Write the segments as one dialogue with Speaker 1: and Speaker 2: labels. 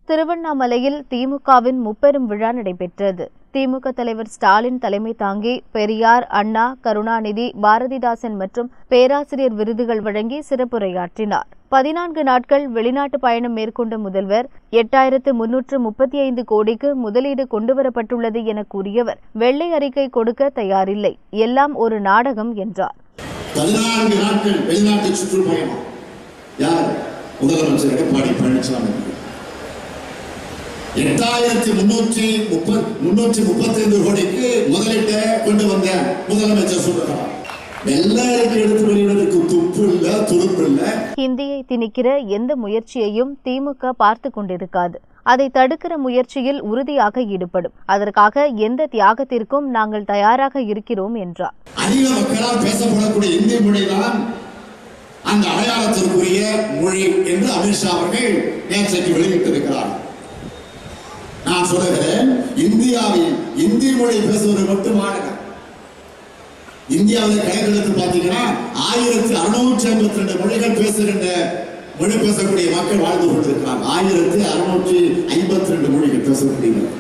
Speaker 1: திருவண்ணாமலையில் திமுகவின் முப்பெரும் விழா நடைபெற்றது திமுக தலைவர் ஸ்டாலின் தலைமை தாங்கி பெரியார் அண்ணா கருணாநிதி பாரதிதாசன் மற்றும் பேராசிரியர் விருதுகள் வழங்கி சிறப்புரையாற்றினார் பதினான்கு நாட்கள் வெளிநாட்டு பயணம் மேற்கொண்ட முதல்வர் எட்டாயிரத்து முன்னூற்று முப்பத்தி ஐந்து கோடிக்கு முதலீடு கொண்டுவரப்பட்டுள்ளது என கூறியவர் வெள்ளை அறிக்கை கொடுக்க தயாரில்லை எல்லாம் ஒரு நாடகம் என்றார்
Speaker 2: பதினான்கு நாட்கள் வெளிநாட்டு சுற்றுப்பயணம் யார் முதலமைச்சர் எடப்பாடி பழனிசாமி எட்டாயிரத்தி முன்னூற்றி முப்பத் முன்னூற்றி முப்பத்தி ஐந்து கோடிக்கு முதலீட்டை கொண்டு வந்த முதலமைச்சர் சொல்றார் வெள்ளை அறிக்கை எடுத்து வெளியிடுறதுக்கு துப்பு இல்ல துருப்பு இல்ல
Speaker 1: ஹிந்தியை திணிக்கிற எந்த முயற்சியையும் திமுக பார்த்து கொண்டிருக்காது அதை தடுக்கிற முயற்சியில் உறுதியாக ஈடுபடும் அதற்காக எந்த தியாகத்திற்கும் நாங்கள் தயாராக இருக்கிறோம் என்றார்
Speaker 2: அதிக மக்களால் பேசப்படக்கூடிய இந்தி மொழிதான் அந்த அடையாளத்திற்குரிய மொழி என்று அமித்ஷா அவர்கள் நேற்றைக்கு வெளியிட்டிருக்கிறார் நான் சொல்லுகிறேன் இந்தியாவில் இந்தி மொழி பேசுவது மட்டுமான இந்தியாவில் கணக்கெடுத்து பார்த்தீங்கன்னா ஆயிரத்தி அறுநூற்றி ஐம்பத்தி ரெண்டு மொழிகள் பேசுகின்ற மொழி பேசக்கூடிய மக்கள் வாழ்ந்து கொண்டிருக்கிறார் ஆயிரத்தி அறுநூற்றி ஐம்பத்தி ரெண்டு மொழிகள் பேசக்கூடியவர்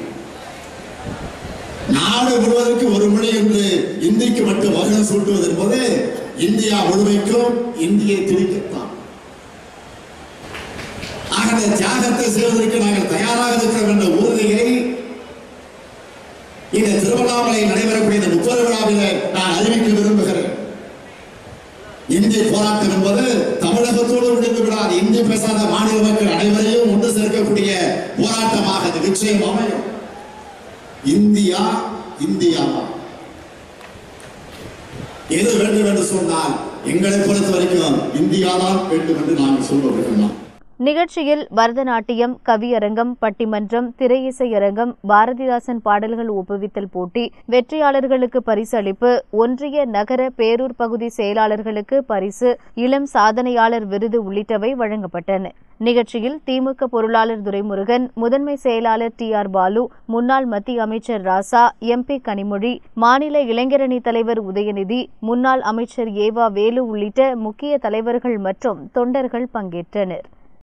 Speaker 2: நாடு முழுவதற்கு ஒரு மொழி என்று இந்திக்கு மட்டும் வகனம் சூட்டுவது என்பது இந்தியா முழுமைக்கும் இந்தியை திணிக்கத்தான் ஆக அந்த தியாகத்தை செய்வதற்கு நாங்கள் தயாராக இருக்கிறோம் என்ற உறுதியை இந்த திருவண்ணாமலையில் நடைபெறக்கூடிய இந்த முப்பது விழாவிலே நான் அறிவிக்க விரும்புகிறேன் இந்தி போராட்டம் என்பது தமிழகத்தோடு முடிந்து விடாது இந்தி பேசாத மாநில மக்கள் அனைவரையும் ஒன்று சேர்க்கக்கூடிய போராட்டமாக அது நிச்சயம் அமையும் இந்தியா இந்தியாவா எது வேண்டும் என்று சொன்னால் எங்களை பொறுத்த வரைக்கும் இந்தியா தான் வேண்டும் என்று நாங்கள் சொல்ல விரும்பலாம்
Speaker 1: நிகழ்ச்சியில் பரதநாட்டியம் கவியரங்கம் பட்டிமன்றம் திரையிசை அரங்கம் பாரதிதாசன் பாடல்கள் ஒப்புவித்தல் போட்டி வெற்றியாளர்களுக்கு பரிசு அளிப்பு ஒன்றிய நகர பேரூர் பகுதி செயலாளர்களுக்கு பரிசு இளம் சாதனையாளர் விருது உள்ளிட்டவை வழங்கப்பட்டன நிகழ்ச்சியில் திமுக பொருளாளர் துரைமுருகன் முதன்மை செயலாளர் டி ஆர் பாலு முன்னாள் மத்திய அமைச்சர் ராசா எம்பி கனிமொழி மாநில இளைஞரணி தலைவர் உதயநிதி முன்னாள் அமைச்சர் ஏவா வேலு உள்ளிட்ட முக்கிய தலைவர்கள் மற்றும் தொண்டர்கள் பங்கேற்றனர்